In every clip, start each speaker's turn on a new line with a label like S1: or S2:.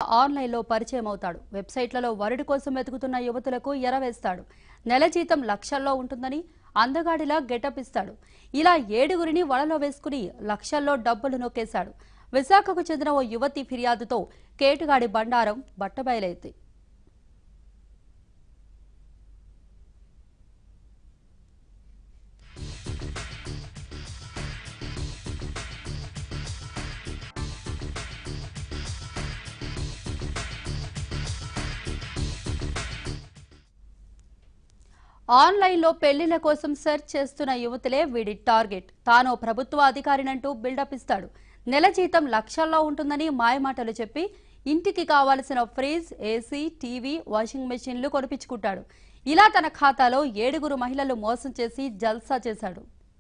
S1: ఆన్లైన్లో పరిచయం అవుతాడు వెబ్సైట్లలో వరుడి కోసం వెతుకుతున్న యువతులకు ఎరవేస్తాడు నెల జీతం లక్షల్లో ఉంటుందని అందగాడిలా గెటప్ ఇస్తాడు ఇలా ఏడుగురిని వలలో వేసుకుని లక్షల్లో డబ్బులు నొక్కేశాడు విశాఖకు చెందిన ఓ యువతి ఫిర్యాదుతో కేటుగాడి బండారం బట్టబయలైంది ఆన్లైన్లో పెళ్లిళ్ల కోసం సెర్చ్ చేస్తున్న యువతులే వీడి టార్గెట్ తాను ప్రభుత్వ అధికారినంటూ బిల్డప్ ఇస్తాడు నెల జీతం లక్షల్లో ఉంటుందని మాయమాటలు చెప్పి ఇంటికి కావాల్సిన ఫ్రిజ్ ఏసీ టీవీ వాషింగ్ మెషిన్లు కొనిపించుకుంటాడు ఇలా తన ఖాతాలో ఏడుగురు మహిళలు మోసం చేసి జల్సా చేశాడు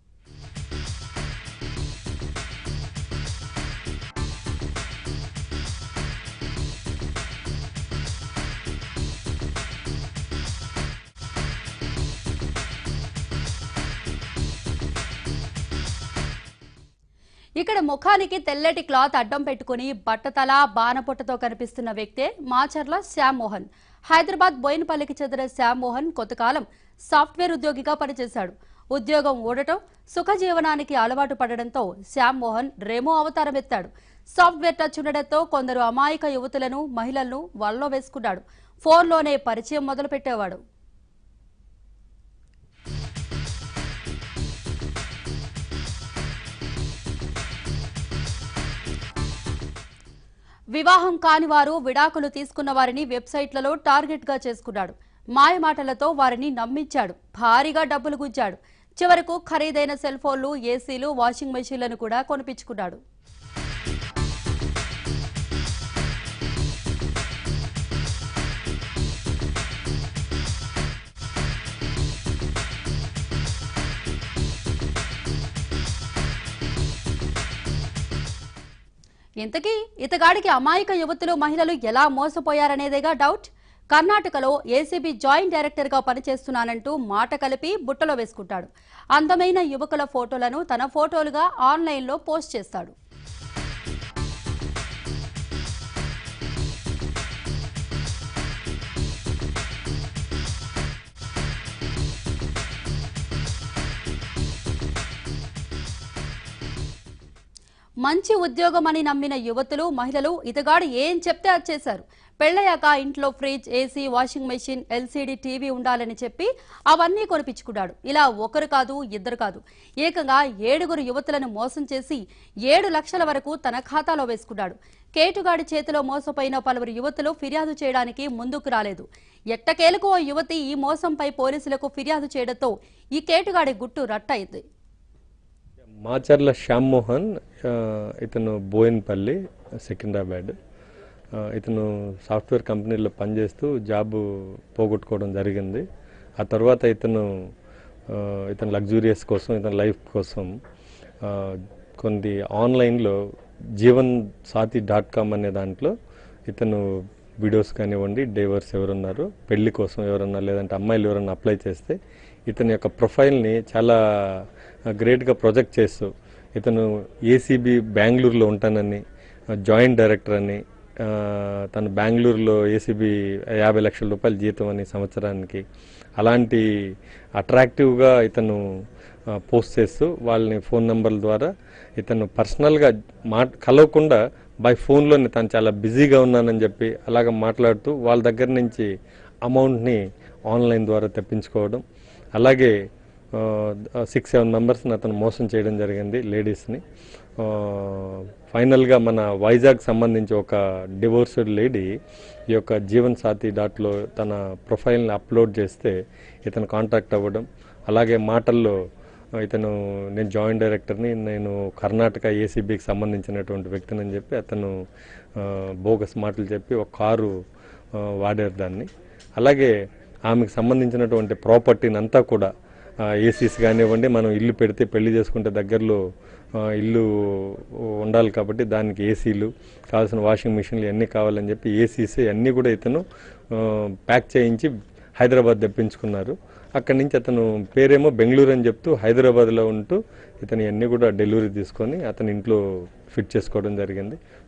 S1: ఇక్కడ ముఖానికి తెల్లటి క్లాత్ అడ్డం పెట్టుకుని బట్టతల బాణపొట్టతో కనిపిస్తున్న వ్యక్తే మాచర్ల శ్యామ్ మోహన్ హైదరాబాద్ బోయినపల్లికి చెందిన శ్యామ్ మోహన్ కొంతకాలం సాఫ్ట్వేర్ ఉద్యోగిగా పనిచేశాడు ఉద్యోగం ఊడటం సుఖజీవనానికి అలవాటు పడడంతో శ్యామ్ మోహన్ రెమో అవతారం ఎత్తాడు సాఫ్ట్వేర్ టచ్ ఉండడంతో కొందరు అమాయక యువతులను మహిళలను వల్లో వేసుకున్నాడు ఫోన్లోనే పరిచయం మొదలుపెట్టేవాడు వివాహం కాని వారు విడాకులు తీసుకున్న వారిని వెబ్సైట్లలో టార్గెట్ గా చేసుకున్నాడు మాయమాటలతో వారిని నమ్మించాడు భారీగా డబ్బులు గుంజాడు చివరకు ఖరీదైన సెల్ ఫోన్లు ఏసీలు వాషింగ్ మెషీన్లను కూడా కొనిపించుకున్నాడు ఇంతకీ ఇతగాడికి అమాయక యువతులు మహిళలు ఎలా మోసపోయారనేదేగా డౌట్ కర్ణాటకలో ఏసీబీ జాయింట్ డైరెక్టర్ గా పనిచేస్తున్నానంటూ మాట కలిపి బుట్టలో వేసుకుంటాడు అందమైన యువకుల ఫోటోలను తన ఫోటోలుగా ఆన్లైన్లో పోస్ట్ చేస్తాడు మంచి ఉద్యోగం అని నమ్మిన యువతులు మహిళలు ఇతగాడు ఏం చెప్తే అది చేశారు పెళ్ళయ్యాక ఇంట్లో fridge AC washing machine LCD TV ఉండాలని చెప్పి అవన్నీ కొనిపించుకున్నాడు ఇలా ఒకరు కాదు ఇద్దరు కాదు ఏకంగా ఏడుగురు యువతులను మోసం చేసి ఏడు లక్షల వరకు తన ఖాతాలో వేసుకున్నాడు కేటుగాడి చేతిలో మోసపోయిన పలువురు యువతులు ఫిర్యాదు చేయడానికి ముందుకు రాలేదు ఎట్టకేలకు ఓ యువతి ఈ మోసంపై పోలీసులకు ఫిర్యాదు చేయడంతో ఈ కేటుగాడి గుట్టు రట్టయింది
S2: మాచర్ల శ్యామ్ మోహన్ ఆ, ఇతను బోయిన్పల్లి సికింద్రాబాద్ ఆ, ఇతను సాఫ్ట్వేర్ కంపెనీలో పనిచేస్తూ జాబ్ పోగొట్టుకోవడం జరిగింది ఆ తర్వాత ఇతను ఆ, ఇతను లగ్జూరియస్ కోసం ఇతని లైఫ్ కోసం ఆ, కొన్ని ఆన్లైన్లో జీవన్ సాతి డాట్ కామ్ అనే దాంట్లో ఇతను వీడియోస్ కానివ్వండి డైవర్స్ ఎవరున్నారు పెళ్లి కోసం ఎవరన్నా లేదంటే అమ్మాయిలు ఎవరన్నా అప్లై చేస్తే ఇతని యొక్క ప్రొఫైల్ని చాలా గ్రేట్గా ప్రొజెక్ట్ చేస్తూ ఇతను ఏసీబీ బెంగళూరులో ఉంటానని జాయింట్ డైరెక్టర్ అని ఆ, తను బెంగళూరులో ఏసీబీ యాభై లక్షల రూపాయల జీతం అని సంవత్సరానికి అలాంటి అట్రాక్టివ్గా ఇతను ఆ, పోస్ట్ చేస్తూ వాళ్ళని ఫోన్ నెంబర్ల ద్వారా ఇతను పర్సనల్గా మా కలవకుండా బై ఫోన్లోనే తను చాలా బిజీగా ఉన్నానని చెప్పి అలాగ మాట్లాడుతూ వాళ్ళ దగ్గర నుంచి అమౌంట్ని ఆన్లైన్ ద్వారా తెప్పించుకోవడం అలాగే సిక్స్ సెవెన్ మెంబర్స్ని అతను మోసం చేయడం జరిగింది లేడీస్ని ఫైనల్గా మన వైజాగ్ సంబంధించి ఒక డివోర్స్డ్ లేడీ ఈ యొక్క జీవన్ సాథి డాట్లో తన ప్రొఫైల్ని అప్లోడ్ చేస్తే ఇతను కాంటాక్ట్ అవ్వడం అలాగే మాటల్లో ఇతను నేను జాయింట్ డైరెక్టర్ని నేను కర్ణాటక ఏసీబీకి సంబంధించినటువంటి వ్యక్తిని అని చెప్పి అతను ఆ, బోగస్ మాటలు చెప్పి ఒక కారు ఆ, వాడారు దాన్ని అలాగే ఆమెకు సంబంధించినటువంటి ప్రాపర్టీని అంతా కూడా ఏసీస్ కానివ్వండి మనం ఇల్లు పెడితే పెళ్లి చేసుకుంటే దగ్గరలో ఆ, ఇల్లు ఉండాలి కాబట్టి దానికి ఏసీలు కావాల్సిన వాషింగ్ మిషన్లు ఇవన్నీ కావాలని చెప్పి ఏసీస్ అన్నీ కూడా ఇతను ఆ, ప్యాక్ చేయించి హైదరాబాద్ తెప్పించుకున్నారు అక్కడి నుంచి అతను పేరేమో బెంగళూరు అని చెప్తూ హైదరాబాద్లో ఉంటూ ఇతను అన్నీ కూడా డెలివరీ తీసుకొని అతని ఇంట్లో ఫిట్ చేసుకోవడం జరిగింది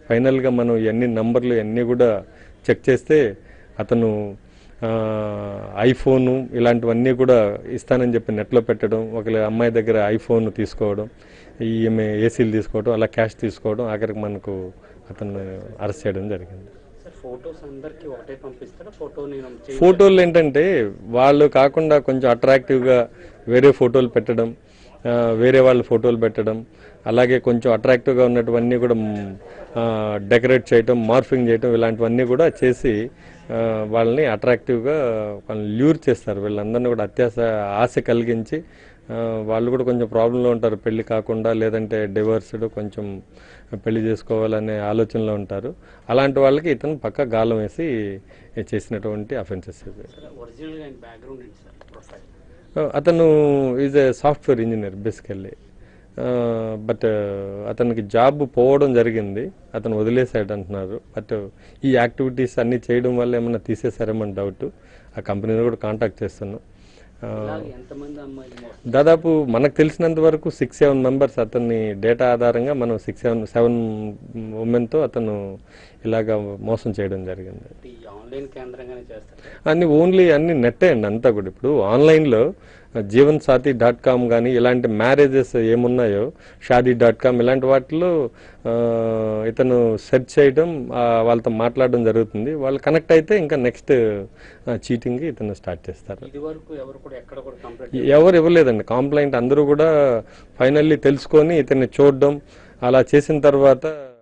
S2: ఫైనల్గా మనం ఇవన్నీ నంబర్లు ఇవన్నీ కూడా చెక్ చేస్తే అతను ఆ, ఐఫోను ఇలాంటివన్నీ కూడా ఇస్తానని చెప్పి నెట్లో పెట్టడం ఒక అమ్మాయి దగ్గర ఐఫోన్ తీసుకోవడం ఈమె ఏసీలు తీసుకోవడం అలా క్యాష్ తీసుకోవడం ఆఖరికి మనకు అతను అరెస్ట్ చేయడం జరిగింది
S3: సార్ ఫొటోస్ అందరికి ఒకటే పంపిస్తారా ఫోటో నేను చేంజ్
S2: ఫోటోలు ఏంటంటే వాళ్ళు కాకుండా కొంచెం అట్రాక్టివ్గా వేరే ఫోటోలు పెట్టడం ఆ, వేరే వాళ్ళ ఫోటోలు పెట్టడం అలాగే కొంచెం అట్రాక్టివ్గా ఉన్నటువన్నీ కూడా డెకరేట్ చేయటం మార్ఫింగ్ చేయటం ఇలాంటివన్నీ కూడా చేసి ఆ, వాళ్ళని అట్రాక్టివ్గా వాళ్ళని ల్యూర్ చేస్తారు వీళ్ళందరినీ కూడా అత్యాస ఆశ కలిగించి ఆ, వాళ్ళు కూడా కొంచెం ప్రాబ్లంలో ఉంటారు పెళ్లి కాకుండా లేదంటే డివోర్స్డ్ కొంచెం పెళ్లి చేసుకోవాలనే ఆలోచనలో ఉంటారు అలాంటి వాళ్ళకి ఇతను పక్క గాలం వేసి చేసినటువంటి అఫెన్సెస్ ఇది
S3: సార్ ఒరిజినల్గా ఆయన బ్యాక్గ్రౌండ్ ఏంటి సార్ ప్రొఫైల్
S2: అతను is a software engineer basically but అతనికి జాబ్ పోవడం జరిగింది అతను వదిలేసాడు అంటున్నారు బట్ ఈ యాక్టివిటీస్ అన్నీ చేయడం వల్ల ఏమన్నా తీసేసారేమని డౌట్ ఆ కంపెనీని కూడా కాంటాక్ట్ చేస్తున్నాం ఆ,
S3: అలాగే ఎంతమంది అమ్మాయిలు మోసం
S2: దాదాపు మనకు తెలిసినంత వరకు సిక్స్ సెవెన్ మెంబర్స్ అతన్ని డేటా ఆధారంగా మనం సిక్స్ సెవెన్ సెవెన్ ఉమెన్తో అతను ఇలాగా మోసం చేయడం జరిగింది
S3: ఈ ఆన్లైన్ కేంద్రంగానే చేస్తారు
S2: అన్ని ఓన్లీ అన్ని నెట్టే అండి అంతా కూడా ఇప్పుడు ఆన్లైన్లో జీవన్ సాథి డాట్ కామ్ కానీ ఇలాంటి మ్యారేజెస్ ఏమున్నాయో షాదీ డాట్ కామ్ ఇలాంటి వాటిలో ఆ, ఇతను సెర్చ్ చేయడం ఆ, వాళ్ళతో మాట్లాడడం జరుగుతుంది వాళ్ళు కనెక్ట్ అయితే ఇంకా నెక్స్ట్ చీటింగ్ ఇతను స్టార్ట్ చేస్తారు
S3: ఇది వరకు ఎవరు కూడా ఎక్కడ కూడా కంప్లీట్
S2: ఎవరు ఇవ్వలేదండి కంప్లైంట్ అందరూ కూడా ఫైనల్లీ తెలుసుకొని ఇతన్ని చూడడం అలా చేసిన తర్వాత